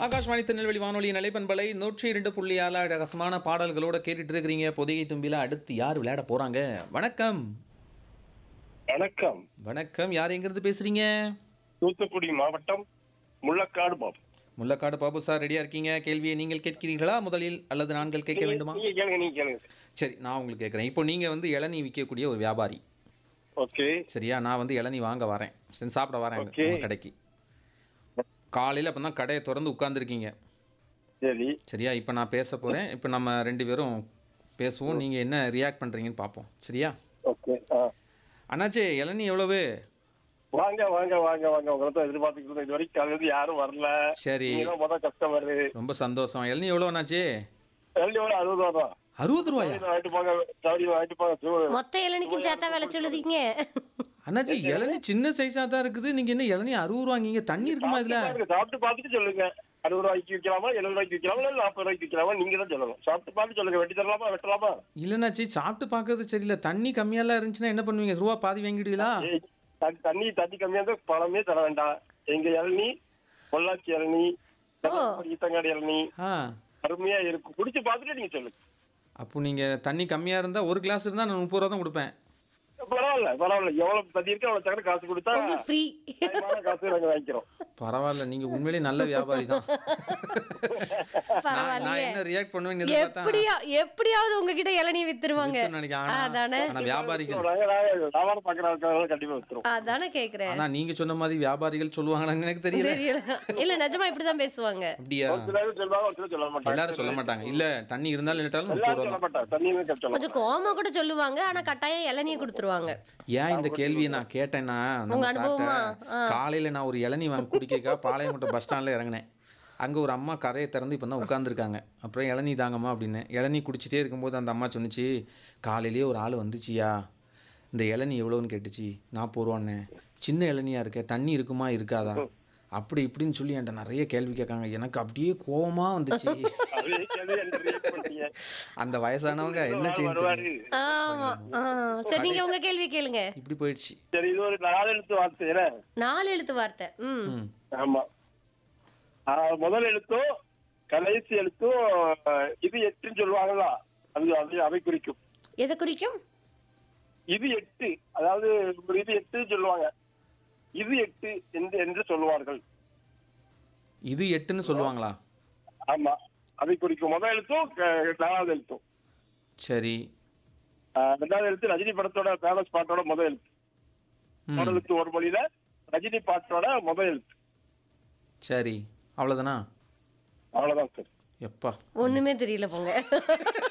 ஆகாஷ்வாணி திருநெல்வேலி வானொலி நிலைப்பண்பலை நூற்றி இரண்டு புள்ளி ஆறு ரகசமான பாடல்களோட கேட்டுட்டு இருக்கிறீங்க பொதிகை தும்பில அடுத்து யார் விளையாட போறாங்க வணக்கம் வணக்கம் வணக்கம் யார் எங்கிருந்து பேசுறீங்க தூத்துக்குடி மாவட்டம் முள்ளக்காடு பாபு முல்லக்காடு பாபு சார் ரெடியா இருக்கீங்க கேள்வியை நீங்கள் கேட்கிறீர்களா முதலில் அல்லது நான்கள் கேட்க வேண்டுமா நீங்க கேளுங்க நீங்க கேளுங்க சரி நான் உங்களுக்கு கேட்குறேன் இப்போ நீங்க வந்து இளநீ விற்கக்கூடிய ஒரு வியாபாரி ஓகே சரியா நான் வந்து இளநீ வாங்க வரேன் சரி சாப்பிட வரேன் அங்க Okay. உங்க கடைக்கு காலையில் அப்போ தான் கடையை திறந்து உட்காந்துருக்கீங்க சரி சரியா இப்போ நான் பேச போகிறேன் இப்போ நம்ம ரெண்டு பேரும் பேசுவோம் நீங்கள் என்ன ரியாக்ட் பண்ணுறீங்கன்னு பார்ப்போம் சரியா ஓகே ஆ. அண்ணாச்சி இளநீ எவ்வளவு வாங்க வாங்க வாங்க வாங்க உங்களை தான் எதிர்பார்த்துக்கிட்டு இருந்தோம். இது வரைக்கும் காலையில இருந்து யாரும் வரல சரி நீங்க தான் முதல் கஸ்டமர் ரொம்ப சந்தோஷம் இளநீ எவ்வளோ அண்ணாச்சி எவ்வளோ எவ்வளோ அறுபது ரூபா தான் அறுபது ரூபாயா சவுடியில் வாங்கிட்டு போங்க சவுடியில் வாங்கிட்டு போங்க சு- மொத்த இளநிக்கும் சேர்த்தா விலை சொல்லுதீங்க அண்ணாச்சி இளநீ சின்ன சைஸாக தான் இருக்குது நீங்கள் என்ன இளநீ அறுபது ரூபாங்க தண்ணி இருக்குமா இதில் பாருங்க, சாப்பிட்டு பார்த்துட்டு சொல்லுங்க அறுபது ரூபாய்க்கு விற்கலாமா எழுபது ரூபாய்க்கு விற்கலாமா இல்லை நாற்பது ரூபாய்க்கு விற்கலாமா நீங்க தான் சொல்லணும் சாப்பிட்டு பார்த்து சொல்லுங்க வெட்டி தரலாமா வெட்டலாமா இல்லைண்ணாச்சி சாப்பிட்டு பார்க்கறது சரியில்லை தண்ணி கம்மியாலாம் இருந்துச்சுன்னா என்ன பண்ணுவீங்க ரூபா பாதி வாங்கிடுவீங்களா ஏய், தண்ணி- தண்ணி தண்ணி கம்மியா இருந்தா பழமே தர வேண்டாம் எங்க இளநீ பொள்ளாச்சி இளநீ ஈத்தங்காடு இளநீ ஆ அருமையா இருக்கும் குடிச்சு பார்த்துட்டு நீங்க சொல்லுங்க அப்போ நீங்கள் தண்ணி கம்மியாக இருந்தால் ஒரு கிளாஸ் இருந்தால் நான் முப்பது ரூபா தான் கொடுப்பேன் பரவாயில்ல பரவாயில்ல எவ்வளவு தண்ணி இருக்கு அவ்வளவு தக்கன காசு கொடுத்தா உங்களுக்கு ஃப்ரீ நியாயமான காசு நாங்க வாங்கிக்கிறோம் பரவாயில்ல நீங்கள் உண்மையிலேயே நல்ல வியாபாரி தான் நான் நான் பரவாயில்லையே என்ன ரியாக்ட் பண்ணுவேன்னு எதிர்பார்த்தா எப்படியா எப்படியாவது உங்ககிட்ட இளநீ வித்துருவாங்க வித்துன்னு நினைக்கிறேன். ஆனா- அதானே ஆனா வியாபாரிகள் நாங்க நாங்க வியாபாரம் பாக்குறவங்க கண்டிப்பா வச்சிரும் அதானே கேக்குறேன் ஆனா நீங்க சொன்ன மாதிரி வியாபாரிகள் சொல்லுவாங்களான்னு எனக்கு தெரியல தெரியல இல்ல நிஜமா இப்படிதான் பேசுவாங்க அப்படியா ஒரு சிலர் சொல்லுவாங்க ஒரு சிலர் சொல்ல மாட்டாங்க எல்லாரும் சொல்ல மாட்டாங்க இல்ல தண்ணி இருந்தாலும் இல்லாட்டாலும் முப்பது எல்லாரும் ரூபா சொல்ல தான். மாட்டாங்க தண்ணி சொல்ல கொஞ்சம் கோமா கூட சொல்லுவாங்க ஆனா கட்டாயம் இளநியை கொடுத்துருவாங்க ஏன் இந்த கேள்வியை நான் கேட்டேன்னா நம்ம உங்க சார்ட்ட அனுபவமா? ஆ. காலையில நான் ஒரு இளநீ வாங்கி குடிக்கக்கா பாளையங்கோட்டை பஸ் ஸ்டாண்ட்ல இறங்கினேன் அங்க ஒரு அம்மா கரையை திறந்து இப்போ தான் உட்காந்துருக்காங்க அப்புறம் இளநீ தாங்கம்மா அப்படின்னு இளநீ குடிச்சிட்டே இருக்கும்போது அந்த அம்மா சொன்னுச்சு காலையிலேயே ஒரு ஆள் வந்துச்சியா இந்த இளநீ எவ்வளோன்னு கேட்டுச்சு நாற்பது ரூபான்னு சின்ன இளநியா இருக்க தண்ணி இருக்குமா இருக்காதா அப்படி இப்படின்னு சொல்லி என்கிட்ட நிறைய கேள்வி கேட்காங்க எனக்கு அப்படியே கோவமா வந்துச்சு அது எது என்று react பண்ணீங்க? அந்த வயசானவங்க என்ன செய்யணும் வருவாரு தெரியும். ஆமா ஆ. சரி நீங்க உங்க கேள்வி கேளுங்க இப்படி போயிடுச்சு சரி இது ஒரு நாலு எழுத்து வார்த்தை என்ன? நாலு எழுத்து வார்த்தை ம் ம் ஆமா ஆ, முதல் எழுத்தும் கடைசி எழுத்தும் அஹ், இது எட்டுன்னு சொல்லுவாங்களா அது அது அவை குறிக்கும் எதை குறிக்கும் இது எட்டு அதாவது ஒரு இது எட்டு சொல்லுவாங்க இது எட்டு என்று என்று சொல்லுவார்கள் இது எட்டுன்னு சொல்லுவாங்களா ஆமா அதை குறிக்கும் முதல் எழுத்தும் க- நாலாவது எழுத்தும் சரி ஆஹ் ரெண்டாவது எழுத்து ரஜினி படத்தோட ஃபேமஸ் பாட்டோட முதல் எழுத்து ம் முதல் எழுத்து ஒரு மொழியில ரஜினி பாட்டோட முதல் எழுத்து சரி அவ்வளோதானா அவ்வளவுதான் சார் எப்பா ஒண்ணுமே தெரியல போங்க